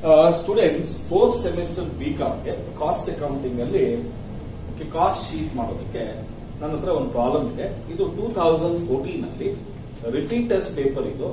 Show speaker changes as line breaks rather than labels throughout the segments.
students fourth semester ಬಿಕಾಮ್ಗೆ cost accounting ಅಲ್ಲಿ cost sheet ಮಾಡೋದಕ್ಕೆ ನನ್ನ ಹತ್ರ ಒಂದು ಪ್ರಾಬ್ಲಮ್ ಇದೆ ಇದು ಟೂ ತೌಸಂಡ್ ಫೋರ್ಟೀನ್ ಅಲ್ಲಿ ರಿಪೀಟರ್ಸ್ ಪೇಪರ್ ಇದು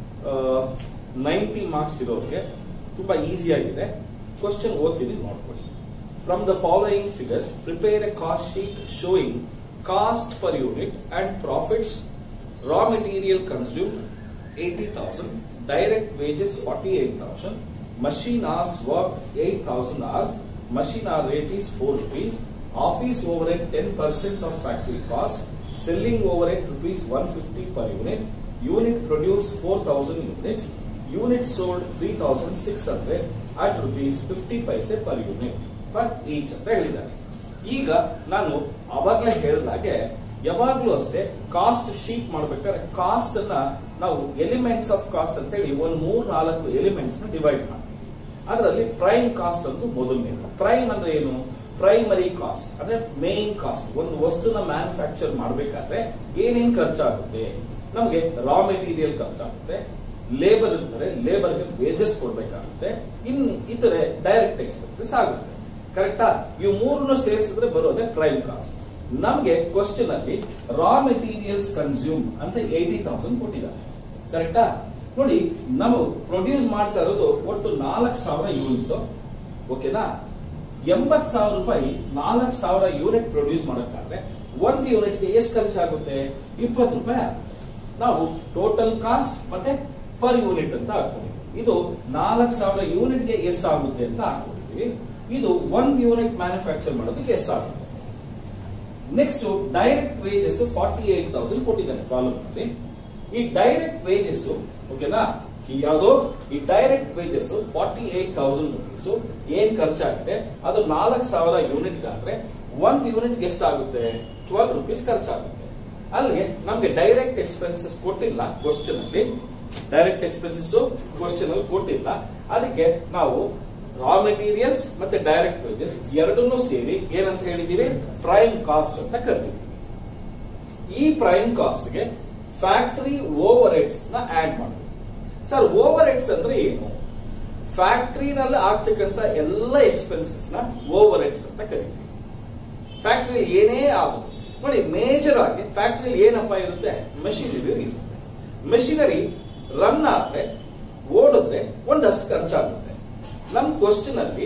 ನೈಂಟಿ ಮಾರ್ಕ್ಸ್ ಇರೋರಿಗೆ ತುಂಬಾ ಈಸಿ ಆಗಿದೆ ಕ್ವಶನ್ ಓದ್ತೀನಿ ನೋಡ್ಕೊಳ್ಳಿ from the following figures prepare a cost sheet showing cost per unit and profits raw material consumed 80,000, direct wages 48,000, machine hours worked 8,000 hours, machine hour rate is 4 rupees, office overhead 10% of factory cost, selling overhead rupees 150 per unit, unit produced 4,000 units, unit sold 3,600 at rupees 50 paise per unit per each ಅಂತ ಹೇಳಿದ್ದಾರೆ ಈಗ ನಾನು ಅವಾಗಲೇ ಹೇಳಿದಾಗೆ ಯಾವಾಗ್ಲೂ ಅಷ್ಟೇ cost sheet ಮಾಡ್ಬೇಕಾದ್ರೆ cost ಅನ್ನ ನಾವು ಎಲಿಮೆಂಟ್ಸ್ ಆಫ್ ಕಾಸ್ಟ್ ಅಂತ ಹೇಳಿ ಒಂದು ಮೂರ್ ನಾಲ್ಕು ಎಲಿಮೆಂಟ್ಸ್ ನ ಡಿವೈಡ್ ಮಾಡ್ತೀವಿ ಅದರಲ್ಲಿ ಪ್ರೈಮ್ ಕಾಸ್ಟ್ ಅಂತ ಮೊದಲನೇ ಪ್ರೈಮ್ ಅಂದ್ರೆ ಏನು ಪ್ರೈಮರಿ ಕಾಸ್ಟ್ ಅಂದ್ರೆ ಮೇನ್ ಕಾಸ್ಟ್ ಒಂದು ವಸ್ತುನ ಮ್ಯಾನುಫ್ಯಾಕ್ಚರ್ ಮಾಡಬೇಕಾದ್ರೆ ಏನೇನ್ ಖರ್ಚಾಗುತ್ತೆ ನಮಗೆ ರಾ ಮೆಟೀರಿಯಲ್ ಖರ್ಚಾಗುತ್ತೆ ಲೇಬರ್ ಇರ್ತಾರೆ ಲೇಬರ್ಗೆ ವೇಜಸ್ ಕೊಡ್ಬೇಕಾಗುತ್ತೆ ಇನ್ ಇತರೆ ಡೈರೆಕ್ಟ್ ಎಕ್ಸ್ಪೆನ್ಸಸ್ ಆಗುತ್ತೆ ಕರೆಕ್ಟಾ ಇವು ಮೂರನ್ನು ಸೇರಿಸಿದ್ರೆ ಬರೋದೇ ಪ್ರೈಮ್ ಕಾಸ್ಟ್ ನಮ್ಗೆ ಕ್ವಶನ್ ಅಲ್ಲಿ ರಾ ಮೆಟೀರಿಯಲ್ಸ್ ಕನ್ಸ್ಯೂಮ್ ಅಂತ ಏಟಿ ತೌಸಂಡ್ ಕೊಟ್ಟಿದ್ದಾರೆ ಕರೆಕ್ಟಾ ನೋಡಿ ನಾವು ಪ್ರೊಡ್ಯೂಸ್ ಮಾಡ್ತಾ ಇರೋದು ಒಟ್ಟು ನಾಲ್ಕು ಸಾವಿರ ಯೂನಿಟ್ ಓಕೆನಾ ಎಂಬತ್ ಸಾವಿರ ರೂಪಾಯಿ ನಾಲ್ಕು ಸಾವಿರ ಯೂನಿಟ್ ಪ್ರೊಡ್ಯೂಸ್ ಮಾಡಕ್ಕಾದ್ರೆ ಒಂದು ಯೂನಿಟ್ಗೆ ಎಷ್ಟು ಖರ್ಚಾಗುತ್ತೆ ಇಪ್ಪತ್ತು ರೂಪಾಯಿ ಆಗುತ್ತೆ ನಾವು ಟೋಟಲ್ ಕಾಸ್ಟ್ ಮತ್ತೆ ಪರ್ ಯೂನಿಟ್ ಅಂತ ಹಾಕೊಂಡಿದ್ವಿ ಇದು ನಾಲ್ಕು ಸಾವಿರ ಯೂನಿಟ್ಗೆ ಎಷ್ಟಾಗುತ್ತೆ ಅಂತ ಹಾಕೊಂಡಿದ್ವಿ ಇದು ಒಂದ್ ಯೂನಿಟ್ ಮ್ಯಾನುಫ್ಯಾಕ್ಚರ್ ಮಾಡೋದಕ್ಕೆ ಎಷ್ಟಾಗುತ್ತೆ next direct wages forty eight thousand ಕೊಟ್ಟಿದ್ದಾನೆ ಪ್ರಾಬ್ಲಮ್ ಅಲ್ಲಿ ಈ ಡೈರೆಕ್ಟ್ ವೇಜಸ್ ಓಕೆನಾ ಈ ಯಾವುದು ಈ direct wages forty eight thousand rupees ಏನ್ ಖರ್ಚಾಗುತ್ತೆ ಅದು ನಾಲ್ಕು ಸಾವಿರ ಯೂನಿಟ್ ಆದ್ರೆ ಒಂದ್ ಯೂನಿಟ್ ಎಷ್ಟಾಗುತ್ತೆ ಟ್ವೆಲ್ ರುಪೀಸ್ ಖರ್ಚಾಗುತ್ತೆ ಅಲ್ಲಿಗೆ ನಮ್ಗೆ ಡೈರೆಕ್ಟ್ ಎಕ್ಸ್ಪೆನ್ಸಸ್ ಕೊಟ್ಟಿಲ್ಲ ಕ್ವಶನ್ ಅಲ್ಲಿ ಡೈರೆಕ್ಟ್ ಎಕ್ಸ್ಪೆನ್ಸಸ್ ಕ್ವಶನ್ ಅಲ್ಲಿ ಕೊಟ್ಟಿಲ್ಲ ಅದಕ್ಕೆ ನಾವು ರಾ ಮೆಟೀರಿಯಲ್ಸ್ ಮತ್ತೆ ಡೈರೆಕ್ಟ್ ವೇಜಸ್ ಎರಡನ್ನೂ ಸೇರಿ ಏನಂತ ಹೇಳಿದೀವಿ ಪ್ರೈಮ್ ಕಾಸ್ಟ್ ಅಂತ ಕರಿತೀವಿ ಈ ಪ್ರೈಮ್ ಕಾಸ್ಟ್ ಗೆ ಫ್ಯಾಕ್ಟರಿ ಓವರ್ ಹೆಡ್ಸ್ ನ ಆಡ್ ಮಾಡಬೇಕು ಸರ್ ಓವರ್ ಹೆಡ್ಸ್ ಅಂದ್ರೆ ಏನು ಫ್ಯಾಕ್ಟರಿನಲ್ಲಿ ಆಗ್ತಕ್ಕಂತ ಎಲ್ಲ ಎಕ್ಸ್ಪೆನ್ಸಸ್ ನ ಓವರ್ ಹೆಡ್ಸ್ ಅಂತ ಕರಿತೀವಿ ಫ್ಯಾಕ್ಟರಿ ಏನೇ ಆದರೂ ನೋಡಿ ಮೇಜರ್ ಆಗಿ ಫ್ಯಾಕ್ಟರಿ ಏನಪ್ಪ ಇರುತ್ತೆ ಮಷಿನರಿ ಇರುತ್ತೆ ಮಷಿನರಿ ರನ್ ಆದ್ರೆ ಓಡಿದ್ರೆ ಒಂದಷ್ಟು ಖರ್ಚಾಗುತ್ತೆ ನಮ್ ಕ್ವಶನ್ ಅಲ್ಲಿ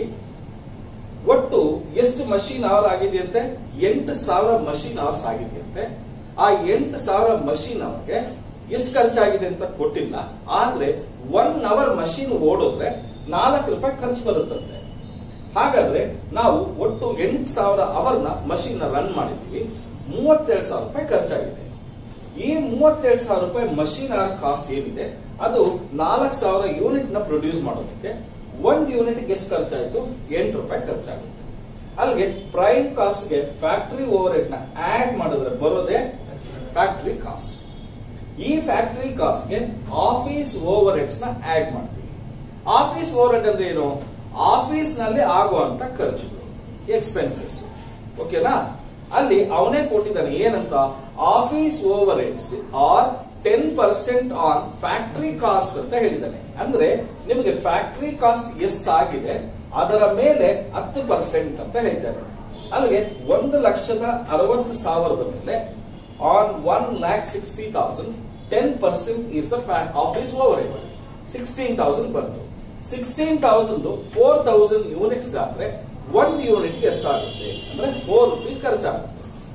ಒಟ್ಟು ಎಷ್ಟು ಮಷೀನ್ ಅವರ್ ಆಗಿದೆ ಅಂತೆ ಎಂಟು ಸಾವಿರ ಮಷೀನ್ ಅವರ್ಸ್ ಆಗಿದೆ ಅಂತೆ ಆ ಎಂಟು ಸಾವಿರ ಮಷೀನ್ ಅವರ್ಗೆ ಎಷ್ಟು ಖರ್ಚಾಗಿದೆ ಅಂತ ಕೊಟ್ಟಿಲ್ಲ ಆದ್ರೆ ಒನ್ ಅವರ್ ಮಷೀನ್ ಓಡಿದ್ರೆ ನಾಲ್ಕು ರೂಪಾಯಿ ಖರ್ಚು ಬರುತ್ತಂತೆ ಹಾಗಾದ್ರೆ ನಾವು ಒಟ್ಟು ಎಂಟು ಸಾವಿರ ಅವರ್ನ ಮಷೀನ್ ನ ರನ್ ಮಾಡಿದೀವಿ ಮೂವತ್ತೆರಡು ಸಾವಿರ ರೂಪಾಯಿ ಖರ್ಚಾಗಿದೆ ಈ ಮೂವತ್ತೆರಡು ಸಾವಿರ ರೂಪಾಯಿ ಮಷೀನ್ ಅವರ್ ಕಾಸ್ಟ್ ಏನಿದೆ ಅದು ನಾಲ್ಕು ಸಾವಿರ ಯೂನಿಟ್ ನ ಪ್ರೊಡ್ಯೂಸ್ ಮಾಡೋದಕ್ಕೆ ಒಂದ್ ಯೂನಿಟ್ ಎಷ್ಟು ಖರ್ಚಾಯ್ತು ಎಂಟು ರೂಪಾಯಿ ಖರ್ಚಾಗುತ್ತೆ ಅಲ್ಲಿಗೆ ಪ್ರೈಮ್ ಕಾಸ್ಟ್ ಗೆ ಫ್ಯಾಕ್ಟರಿ ಓವರ್ ಹೆಡ್ ನ ಆಡ್ ಮಾಡಿದ್ರೆ ಬರೋದೇ ಫ್ಯಾಕ್ಟರಿ ಕಾಸ್ಟ್ ಈ ಫ್ಯಾಕ್ಟರಿ ಕಾಸ್ಟ್ ಗೆ ಆಫೀಸ್ ಓವರ್ ಹೆಡ್ಸ್ ನ ಆಡ್ ಮಾಡ್ತೀವಿ ಆಫೀಸ್ ಓವರ್ ಹೆಡ್ ಅಂದ್ರೆ ಏನು ಆಫೀಸ್ ನಲ್ಲಿ ಆಗುವಂತ ಖರ್ಚುಗಳು ಎಕ್ಸ್ಪೆನ್ಸಸ್ ಓಕೆನಾ ಅಲ್ಲಿ ಅವನೇ ಕೊಟ್ಟಿದ್ದಾನೆ ಏನಂತ office overheads are ten percent on factory cost ಅಂತ ಹೇಳಿದ್ದಾನೆ ಅಂದ್ರೆ ನಿಮಗೆ ಫ್ಯಾಕ್ಟರಿ ಕಾಸ್ಟ್ ಎಷ್ಟಾಗಿದೆ ಅದರ ಮೇಲೆ ಹತ್ತು ಪರ್ಸೆಂಟ್ ಅಂತ ಹೇಳ್ತಾರೆ ಅಲ್ಲಿಗೆ ಒಂದು ಲಕ್ಷದ ಅರವತ್ತು ಸಾವಿರದ ಮೇಲೆ on one lakh sixty thousand ten percent is the office overhead sixteen thousand ಬಂತು sixteen thousand four thousand units ಆದ್ರೆ ಒಂದು ಯೂನಿಟ್ ಎಷ್ಟಾಗುತ್ತೆ ಅಂದ್ರೆ ಫೋರ್ ರುಪೀಸ್ ಖರ್ಚಾಗುತ್ತೆ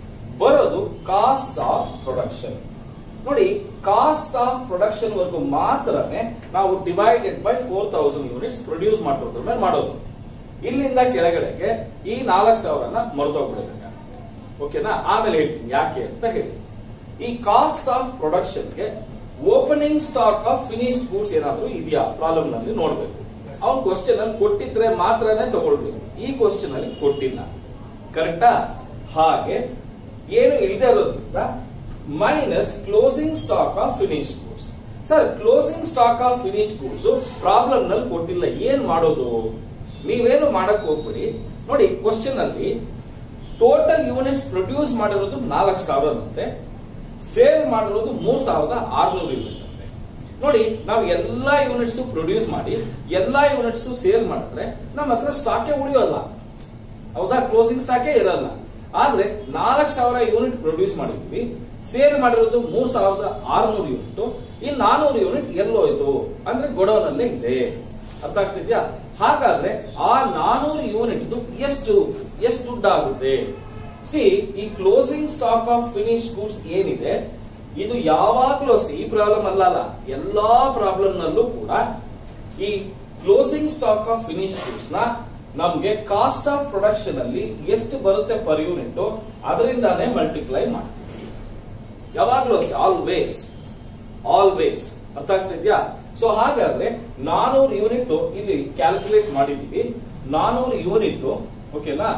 ಬರೋದು ಕಾಸ್ಟ್ ಆಫ್ ಪ್ರೊಡಕ್ಷನ್ ನೋಡಿ ಕಾಸ್ಟ್ ಆಫ್ ಪ್ರೊಡಕ್ಷನ್ ವರ್ಗು ಮಾತ್ರನೇ ನಾವು divided by four thousand units produce ಮಾಡಿರೋದ್ರ ಮೇಲೆ ಮಾಡೋದು ಇಲ್ಲಿಂದ ಕೆಳಗಡೆಗೆ ಈ ನಾಲ್ಕು ಸಾವಿರನ ಮರೆತೋಗ್ಬಿಡಬೇಕಾಗುತ್ತೆ ಓಕೆನಾ ಆಮೇಲೆ ಹೇಳ್ತೀನಿ ಯಾಕೆ ಅಂತ ಹೇಳಿ ಈ ಕಾಸ್ಟ್ ಆಫ್ ಪ್ರೊಡಕ್ಷನ್ಗೆ opening stock of finished goods ಏನಾದ್ರೂ ಇದೆಯಾ ಪ್ರಾಬ್ಲಮ್ ನಲ್ಲಿ ನೋಡ್ಬೇಕು ಅವ್ನ್ ಕ್ವಶನ್ ಅಲ್ಲಿ ಕೊಟ್ಟಿದ್ರೆ ಮಾತ್ರನೇ ತಗೊಳ್ಬೇಕು ಈ ಕ್ವಶನ್ ಅಲ್ಲಿ ಕೊಟ್ಟಿಲ್ಲ ಕರೆಕ್ಟಾ ಹಾಗೆ ಏನು ಇಲ್ಲದೆ ಇರೋದ್ರಿಂದ minus closing stock of finish goods sir closing stock of finish goods problem ನಲ್ಲಿ ಕೊಟ್ಟಿಲ್ಲ ಏನ್ ಮಾಡೋದು ನೀವೇನು ಮಾಡಕ್ ಹೋಗ್ಬಿಡಿ ನೋಡಿ ಕ್ವಶನ್ ಅಲ್ಲಿ ಟೋಟಲ್ ಯೂನಿಟ್ಸ್ ಪ್ರೊಡ್ಯೂಸ್ ಮಾಡಿರೋದು ನಾಲ್ಕು ಸಾವಿರದಂತೆ ಸೇಲ್ ಮಾಡಿರೋದು ಮೂರ್ ಸಾವಿರದ ಆರ್ನೂರು ಯೂನಿಟ್ ಅಂತೆ ನೋಡಿ ನಾವು ಎಲ್ಲಾ ಯೂನಿಟ್ಸ್ ಪ್ರೊಡ್ಯೂಸ್ ಮಾಡಿ ಎಲ್ಲಾ ಯೂನಿಟ್ಸ್ ಸೇಲ್ ಮಾಡಿದ್ರೆ ನಮ್ಮ ಹತ್ರ ಸ್ಟಾಕೆ ಉಳಿಯೋಲ್ಲ ಹೌದಾ ಕ್ಲೋಸಿಂಗ್ ಸ್ಟಾಕೆ ಇರಲ್ಲ ಆದ್ರೆ ನಾಲ್ಕು ಸಾವಿರ ಯೂನಿಟ್ ಪ್ರೊಡ್ಯೂಸ್ ಮಾಡಿದ್ವಿ ಸೇಲ್ ಮಾಡಿರೋದು ಮೂರ್ ಸಾವಿರದ ಆರುನೂರು ಯೂನಿಟ್ ಈ ನಾನೂರು ಯೂನಿಟ್ ಎಲ್ಲೋಯ್ತು ಅಂದ್ರೆ ಗೊಡೌನ್ ಅಲ್ಲೇ ಇದೆ ಅರ್ಥ ಆಗ್ತಿದ್ಯಾ ಹಾಗಾದ್ರೆ ಆ ನಾನೂರು ಯೂನಿಟ್ ಎಷ್ಟು ಎಷ್ಟು ದುಡ್ಡಾಗುತ್ತೆ ಸಿ ಈ closing stock of finish goods ಏನಿದೆ ಇದು ಯಾವಾಗ್ಲೂ ಅಷ್ಟೇ ಈ ಪ್ರಾಬ್ಲಮ್ ಅಲ್ಲ ಅಲ್ಲ ಎಲ್ಲಾ ಪ್ರಾಬ್ಲಮ್ ನಲ್ಲೂ ಕೂಡ ಈ closing stock of finish goods ನ ನಮ್ಗೆ ಕಾಸ್ಟ್ ಆಫ್ ಪ್ರೊಡಕ್ಷನ್ ಅಲ್ಲಿ ಎಷ್ಟು ಬರುತ್ತೆ ಪರ್ ಯೂನಿಟ್ ಅದರಿಂದಾನೇ ಮಲ್ಟಿಪ್ಲೈ ಮಾಡ್ತೀವಿ ಯಾವಾಗ್ಲೂ ಅಷ್ಟೇ ಆಲ್ವೇಸ್ ಆಲ್ವೇಸ್ ಅರ್ಥ ಆಗ್ತಿದ್ಯಾ ಸೊ ಹಾಗಾದ್ರೆ ನಾನೂರು ಯೂನಿಟ್ ಇಲ್ಲಿ ಕ್ಯಾಲ್ಕುಲೇಟ್ ಮಾಡಿದೀವಿ ನಾನೂರು ಯೂನಿಟ್ ಓಕೆನಾ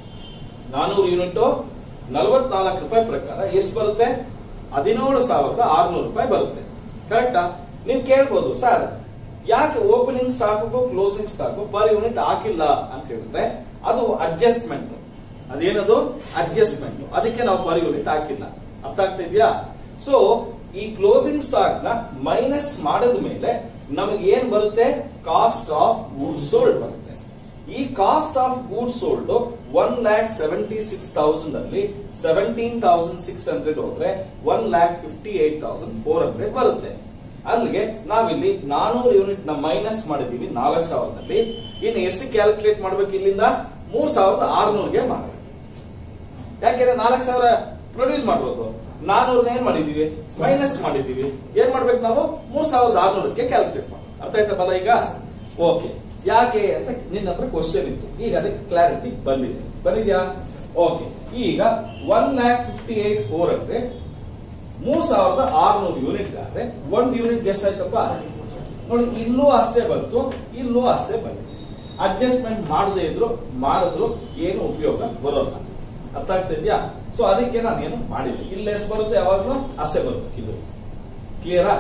ನಾನೂರು ಯೂನಿಟ್ ನಲವತ್ನಾಲ್ಕು ರೂಪಾಯಿ ಪ್ರಕಾರ ಎಷ್ಟು ಬರುತ್ತೆ ಹದಿನೇಳು ಸಾವಿರದ ಆರ್ನೂರು ರೂಪಾಯಿ ಬರುತ್ತೆ ಕರೆಕ್ಟಾ ನೀವು ಕೇಳ್ಬೋದು ಸರ್ ಯಾಕೆ opening stock closing stock per unit ಹಾಕಿಲ್ಲ ಅಂತ ಹೇಳಿದ್ರೆ ಅದು ಅಡ್ಜಸ್ಟ್ಮೆಂಟ್ ಅದೇನದು ಅಡ್ಜಸ್ಟ್ಮೆಂಟ್ ಅದಕ್ಕೆ ನಾವು ಪರ್ ಯೂನಿಟ್ ಹಾಕಿಲ್ಲ ಅರ್ಥ ಆಗ್ತಿದ್ಯಾ ಸೊ ಈ ಕ್ಲೋಸಿಂಗ್ ಸ್ಟಾಕ್ ನ ಮೈನಸ್ ಮಾಡಿದ ಮೇಲೆ ನಮಗೆ ಏನ್ ಬರುತ್ತೆ ಕಾಸ್ಟ್ ಆಫ್ ಗೂಡ್ಸ್ ಸೋಲ್ಡ್ ಬರುತ್ತೆ ಈ cost of goods sold one lakh seventy six thousand ಅಲ್ಲಿ ಸೆವೆಂಟೀನ್ ತೌಸಂಡ್ ಸಿಕ್ಸ್ ಹಂಡ್ರೆಡ್ ಹೋದ್ರೆ one lakh fifty eight thousand four hundred ಬರುತ್ತೆ ಅಲ್ಲಿಗೆ ನಾವಿಲ್ಲಿ ನಾನೂರು ಯೂನಿಟ್ ನ ಮೈನಸ್ ಮಾಡಿದೀವಿ ನಾಲ್ಕು ಸಾವಿರದಲ್ಲಿ ಇನ್ನು ಎಷ್ಟು ಕ್ಯಾಲ್ಕುಲೇಟ್ ಮಾಡ್ಬೇಕು ಇಲ್ಲಿಂದ ಮೂರ್ ಸಾವಿರದ ಆರ್ನೂರ್ಗೆ ಮಾಡಬೇಕು ಯಾಕೆಂದ್ರೆ ನಾಲ್ಕು ಸಾವಿರ ಪ್ರೊಡ್ಯೂಸ್ ಮಾಡ್ಬೋದು ನಾನೂರನ್ನ ಏನ್ ಮಾಡಿದೀವಿ ಮೈನಸ್ ಮಾಡಿದೀವಿ ಏನ್ ಮಾಡ್ಬೇಕು ನಾವು ಮೂರ್ ಸಾವಿರದ ಆರ್ನೂರಕ್ಕೆ ಕ್ಯಾಲ್ಕುಲೇಟ್ ಮಾಡಿ ಅರ್ಥ ಆಯ್ತಾ ಬಲ ಈಗ ಓಕೆ ಯಾಕೆ ಅಂತ ನಿನ್ನ ಹತ್ರ ಕ್ವಶನ್ ಇತ್ತು ಈಗ ಅದಕ್ಕೆ ಕ್ಲಾರಿಟಿ ಬಂದಿದೆ ಬಂದಿದ್ಯಾ ಓಕೆ ಈಗ one lakh fifty eight four ಅಂದ್ರೆ ಮೂರ್ ಸಾವಿರದ ಆರ್ನೂರು ಯೂನಿಟ್ ಆದ್ರೆ ಒಂದು ಯೂನಿಟ್ ಎಷ್ಟಾಯ್ತಪ್ಪ ನೋಡಿ ಇಲ್ಲೂ ಅಷ್ಟೇ ಬಂತು ಇಲ್ಲೂ ಅಷ್ಟೇ ಬಂದಿದೆ ಅಡ್ಜಸ್ಟ್ಮೆಂಟ್ ಮಾಡದೇ ಇದ್ರು ಮಾಡಿದ್ರು ಏನು ಉಪಯೋಗ ಬರೋಲ್ಲ ಅರ್ಥ ಆಗ್ತಿದ್ಯಾ ಸೊ ಅದಕ್ಕೆ ನಾನೇನು ಮಾಡಿಲ್ಲ ಇಲ್ಲಿ ಎಷ್ಟು ಬರುತ್ತೆ ಯಾವಾಗ್ಲೂ ಅಷ್ಟೇ ಬರುತ್ತೆ ಇದು ಕ್ಲಿಯರಾ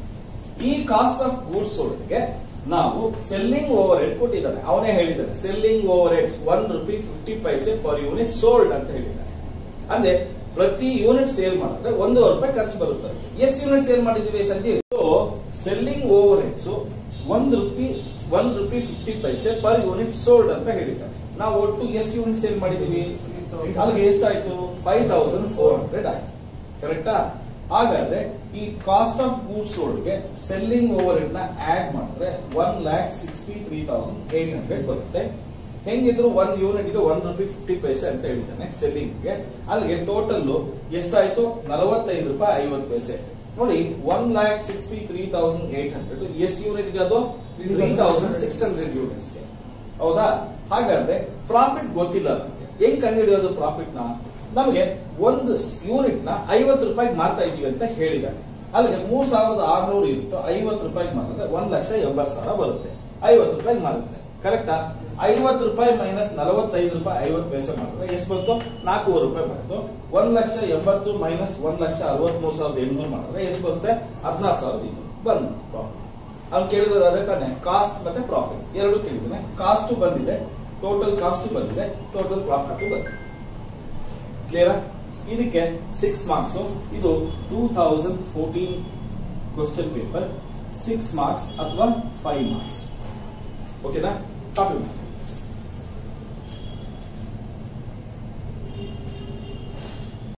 ಈ ಕಾಸ್ಟ್ ಆಫ್ ಗೂಡ್ಸ್ ಸೋಲ್ಡ್ಗೆ ನಾವು ಸೆಲ್ಲಿಂಗ್ ಓವರ್ ಹೆಡ್ ಕೊಟ್ಟಿದ್ದಾನೆ ಅವನೇ ಹೇಳಿದ್ದಾನೆ selling overheads one rupee fifty paise per unit sold ಅಂತ ಹೇಳಿದ್ದಾನೆ ಅಂದ್ರೆ ಪ್ರತಿ ಯೂನಿಟ್ ಸೇಲ್ ಮಾಡಿದ್ರೆ ಒಂದೂವರೆ ರೂಪಾಯಿ ಖರ್ಚು ಬರುತ್ತೆ ಎಷ್ಟು ಯೂನಿಟ್ ಸೇಲ್ ಮಾಡಿದೀವಿ Sanjeev so selling overheads ಒಂದ್ rupee one rupee fifty paise per unit sold ಅಂತ ಹೇಳಿದ್ದಾನೆ ನಾವು ಒಟ್ಟು ಎಷ್ಟು ಯೂನಿಟ್ ಸೇಲ್ ಮಾಡಿದೀವಿ ಅಲ್ಲಿಗೆ ಎಷ್ಟಾಯ್ತು ಫೈವ್ ತೌಸಂಡ್ ಫೋರ್ ಹಂಡ್ರೆಡ್ ಆಯ್ತು ಕರೆಕ್ಟಾ ಹಾಗಾದ್ರೆ ಈ ಕಾಸ್ಟ್ ಆಫ್ ಗೂಡ್ಸ್ ಸೋಲ್ಡ್ಗೆ ಸೆಲ್ಲಿಂಗ್ ಓವರ್ ಹೆಡ್ ನ ಆಡ್ ಮಾಡಿದ್ರೆ one lakh sixty three thousand eight hundred ಬರುತ್ತೆ ಹೆಂಗಿದ್ರು ಒನ್ ಯೂನಿಟ್ ಗೆ ಒನ್ ರುಪಿ ಫಿಫ್ಟಿ ಪೈಸೆ ಅಂತ ಹೇಳಿದ್ದಾನೆ ಸೆಲ್ಲಿಂಗ್ ಗೆ ಅಲ್ಲಿಗೆ ಟೋಟಲ್ ಎಷ್ಟಾಯ್ತು ನಲವತ್ತೈದು ರೂಪಾಯಿ ಐವತ್ತು ಪೈಸೆ ನೋಡಿ one lakh sixty three thousand eight hundred ಎಷ್ಟು ಯೂನಿಟ್ ಗೆ ಅದು three thousand six hundred units ಗೆ ಹೌದಾ ಹಾಗಾದ್ರೆ ಪ್ರಾಫಿಟ್ ಗೊತ್ತಿಲ್ಲ ನಮಗೆ ಹೆಂಗ್ ಕಂಡುಹಿಡಿಯೋದು ಪ್ರಾಫಿಟ್ ನ ನಮಗೆ ಒಂದು ಯೂನಿಟ್ ನ ಐವತ್ತು ರೂಪಾಯಿಗೆ ಮಾರ್ತಾ ಇದೀವಿ ಅಂತ ಹೇಳಿದ್ದಾರೆ ಅಲ್ಲಿಗೆ ಮೂರ್ ಸಾವಿರದ ಆರ್ನೂರು ಯೂನಿಟ್ ಐವತ್ತು ರೂಪಾಯಿಗೆ ಮಾರಿದ್ರೆ ಒಂದ್ ಲಕ್ಷ ಎಂಬತ್ತು ಸಾವಿರ ಬರುತ್ತೆ ಐವತ್ತು ರೂಪಾಯಿಗೆ ಮಾರುತ್ತೆ ಕರೆಕ್ಟಾ ಐವತ್ತು ರೂಪಾಯಿ ಮೈನಸ್ ನಲವತ್ತೈದು ರೂಪಾಯಿ ಐವತ್ತು ಪೈಸೆ ಮಾಡಿದ್ರೆ ಎಷ್ಟು ಬಂತು ನಾಲ್ಕೂವರೆ ರೂಪಾಯಿ ಬಂತು ಒಂದ್ ಲಕ್ಷ ಎಂಬತ್ತು ಮೈನಸ್ ಒಂದ್ ಲಕ್ಷ ಅರವತ್ಮೂರು ಸಾವಿರದ ಎಂಟುನೂರು ಮಾಡಿದ್ರೆ ಎಷ್ಟು ಬರುತ್ತೆ ಹದಿನಾರು ಸಾವಿರದ ಇನ್ನೂರು ಬಂದು ಪ್ರಾಫಿಟ್ ಅವ್ನು ಕೇಳಿರೋದು ಅದೇ ತಾನೆ ಕಾಸ್ಟ್ ಮತ್ತೆ ಪ್ರಾಫಿಟ್ ಎರಡು ಕೇಳಿದ್ದಾನೆ ಕಾಸ್ಟ್ ಬಂದಿದೆ ಟೋಟಲ್ ಕಾಸ್ಟ್ ಬಂದಿದೆ ಟೋಟಲ್ ಪ್ರಾಫಿಟ್ ಬಂದಿದೆ ಕ್ಲಿಯರ್ ಇದಕ್ಕೆ ಸಿಕ್ಸ್ ಮಾರ್ಕ್ಸ್ ಇದು two thousand fourteen question paper six marks ಅಥವಾ ಫೈವ್ ಮಾರ್ಕ್ಸ್ ಓಕೆನಾ ಕಾಪಿ ಮಾಡಿ